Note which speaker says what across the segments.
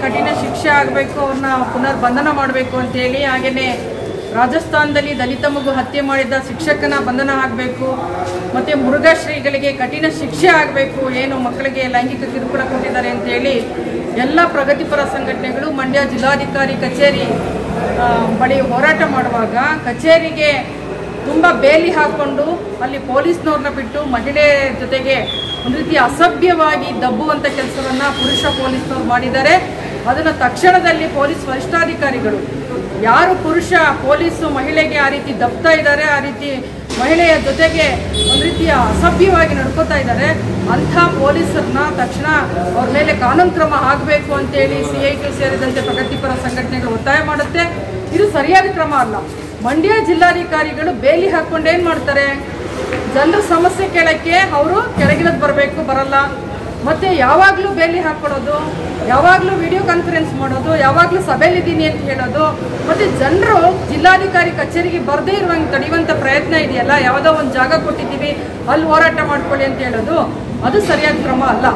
Speaker 1: ಕಠಿಣ ಶಿಕ್ಷೆ ಆಗಬೇಕು ಅವ್ರನ್ನ ಪುನರ್ ಬಂಧನ ಮಾಡಬೇಕು ಅಂತೇಳಿ ಹಾಗೆಯೇ ರಾಜಸ್ಥಾನದಲ್ಲಿ ದಲಿತ ಮಗು ಹತ್ಯೆ ಮಾಡಿದ ಶಿಕ್ಷಕನ ಬಂಧನ ಆಗಬೇಕು ಮತ್ತು ಮುರುಘಾಶ್ರೀಗಳಿಗೆ ಕಠಿಣ ಶಿಕ್ಷೆ ಆಗಬೇಕು ಏನು ಮಕ್ಕಳಿಗೆ ಲೈಂಗಿಕ ಕಿರುಕುಳ ಕೊಟ್ಟಿದ್ದಾರೆ ಅಂತೇಳಿ ಎಲ್ಲ ಪ್ರಗತಿಪರ ಸಂಘಟನೆಗಳು ಮಂಡ್ಯ ಜಿಲ್ಲಾಧಿಕಾರಿ ಕಚೇರಿ ಆ, ಬಳಿ ಹೋರಾಟ ಮಾಡುವಾಗ ಕಚೇರಿಗೆ ತುಂಬ ಬೇಲಿ ಹಾಕ್ಕೊಂಡು ಅಲ್ಲಿ ಪೊಲೀಸ್ನವ್ರನ್ನ ಬಿಟ್ಟು ಮಹಿಳೆ ಜೊತೆಗೆ ಒಂದು ರೀತಿ ಅಸಭ್ಯವಾಗಿ ದಬ್ಬುವಂಥ ಕೆಲಸವನ್ನು ಪುರುಷ ಪೊಲೀಸ್ನವ್ರು ಮಾಡಿದ್ದಾರೆ ಅದನ್ನು ತಕ್ಷಣದಲ್ಲಿ ಪೊಲೀಸ್ ವರಿಷ್ಠಾಧಿಕಾರಿಗಳು ಯಾರು ಪುರುಷ ಪೊಲೀಸು ಮಹಿಳೆಗೆ ಆ ರೀತಿ ದಬ್ತಾ ಇದ್ದಾರೆ ಆ ರೀತಿ ಮಹಿಳೆಯ ಜೊತೆಗೆ ಒಂದು ರೀತಿಯ ಅಸಭ್ಯವಾಗಿ ನಡ್ಕೋತಾ ಇದ್ದಾರೆ ಅಂಥ ಪೊಲೀಸರನ್ನ ತಕ್ಷಣ ಅವ್ರ ಮೇಲೆ ಕಾನೂನು ಕ್ರಮ ಆಗಬೇಕು ಅಂತೇಳಿ ಸಿ ಐ ಟಿ ಸೇರಿದಂತೆ ಪ್ರಗತಿಪರ ಸಂಘಟನೆಗಳು ಒತ್ತಾಯ ಮಾಡುತ್ತೆ ಇದು ಸರಿಯಾದ ಕ್ರಮ ಅಲ್ಲ ಮಂಡ್ಯ ಜಿಲ್ಲಾಧಿಕಾರಿಗಳು ಬೇಲಿ ಹಾಕೊಂಡು ಏನು ಮಾಡ್ತಾರೆ ಜನರ ಸಮಸ್ಯೆ ಕೇಳಕ್ಕೆ ಅವರು ಕೆಳಗಿನದ್ದು ಬರಬೇಕು ಬರಲ್ಲ ಮತ್ತೆ ಯಾವಾಗಲೂ ಬೇಲಿ ಹಾಕ್ಕೊಡೋದು ಯಾವಾಗಲೂ ವಿಡಿಯೋ ಕಾನ್ಫರೆನ್ಸ್ ಮಾಡೋದು ಯಾವಾಗಲೂ ಸಭೆಯಲ್ಲಿದ್ದೀನಿ ಅಂತ ಹೇಳೋದು ಮತ್ತೆ ಜನರು ಜಿಲ್ಲಾಧಿಕಾರಿ ಕಚೇರಿಗೆ ಬರದೇ ಇರುವಂಗೆ ತಡೆಯುವಂಥ ಪ್ರಯತ್ನ ಇದೆಯಲ್ಲ ಯಾವುದೋ ಒಂದು ಜಾಗ ಕೊಟ್ಟಿದ್ದೀವಿ ಅಲ್ಲಿ ಹೋರಾಟ ಮಾಡ್ಕೊಳ್ಳಿ ಅಂತ ಹೇಳೋದು ಅದು ಸರಿಯಾದ ಕ್ರಮ ಅಲ್ಲ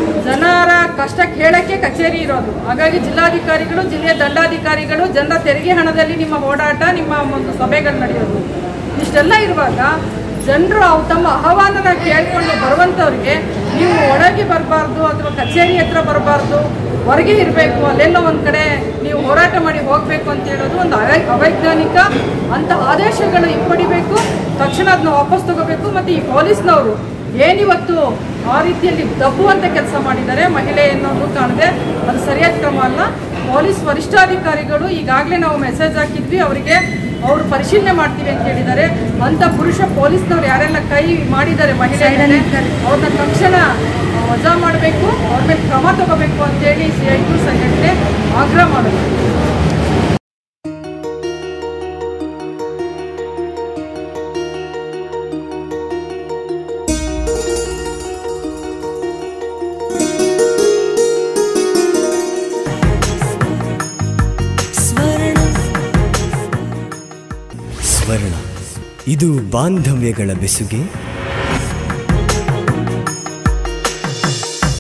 Speaker 1: ಜನರ ಕಷ್ಟ ಕೇಳಕ್ಕೆ ಕಚೇರಿ ಇರೋದು ಹಾಗಾಗಿ ಜಿಲ್ಲಾಧಿಕಾರಿಗಳು ಜಿಲ್ಲೆಯ ದಂಡಾಧಿಕಾರಿಗಳು ಜನರ ತೆರಿಗೆ ಹಣದಲ್ಲಿ ನಿಮ್ಮ ಓಡಾಟ ನಿಮ್ಮ ಒಂದು ಸಭೆಗಳು ನಡೆಯೋದು ಇಷ್ಟೆಲ್ಲ ಇರುವಾಗ ಜನರು ಅವು ತಮ್ಮ ಆಹ್ವಾನನ ಕೇಳ್ಕೊಂಡು ಬರುವಂಥವ್ರಿಗೆ ನೀವು ಒಳಗೆ ಬರಬಾರ್ದು ಅಥವಾ ಕಚೇರಿ ಹತ್ರ ಬರಬಾರ್ದು ಹೊರಗೆ ಇರಬೇಕು ಅಲ್ಲೆಲ್ಲೋ ಒಂದು ಕಡೆ ನೀವು ಹೋರಾಟ ಮಾಡಿ ಹೋಗಬೇಕು ಅಂತ ಹೇಳೋದು ಒಂದು ಅವೈ- ಅವೈಜ್ಞಾನಿಕ ಅಂತ ಆದೇಶಗಳು ಹಿಂಪಡಿಬೇಕು ತಕ್ಷಣ ಅದನ್ನ ವಾಪಸ್ ತಗೋಬೇಕು ಮತ್ತು ಈ ಪೊಲೀಸ್ನವರು ಏನಿವತ್ತು ಆ ರೀತಿಯಲ್ಲಿ ದಬ್ಬುವಂಥ ಕೆಲಸ ಮಾಡಿದ್ದಾರೆ ಮಹಿಳೆ ಅನ್ನೋದು ಕಾಣದೆ ಅದು ಸರಿಯಾದ ಕ್ರಮ ಅಲ್ಲ ಪೊಲೀಸ್ ವರಿಷ್ಠಾಧಿಕಾರಿಗಳು ಈಗಾಗಲೇ ನಾವು ಮೆಸೇಜ್ ಹಾಕಿದ್ವಿ ಅವರಿಗೆ ಅವರು ಪರಿಶೀಲನೆ ಮಾಡ್ತೀವಿ ಅಂತ ಹೇಳಿದ್ದಾರೆ ಅಂತ ಪುರುಷ ಪೊಲೀಸ್ನವ್ರು ಯಾರೆಲ್ಲ ಕೈ ಮಾಡಿದ್ದಾರೆ ಮಹಿಳೆ ಅವ್ರನ್ನ ತಕ್ಷಣ ವಜಾ ಮಾಡಬೇಕು ಅವ್ರ ಮೇಲೆ ಕ್ರಮ ತಗೋಬೇಕು ಅಂತೇಳಿ ಸಿ ಐ ಟಿ ಸಂಘಟನೆ ಆಗ್ರಹ ಮಾಡೋದು
Speaker 2: ಸ್ವರ್ಣ ಇದು ಬಾಂಧವ್ಯಗಳ ಬೆಸುಗೆ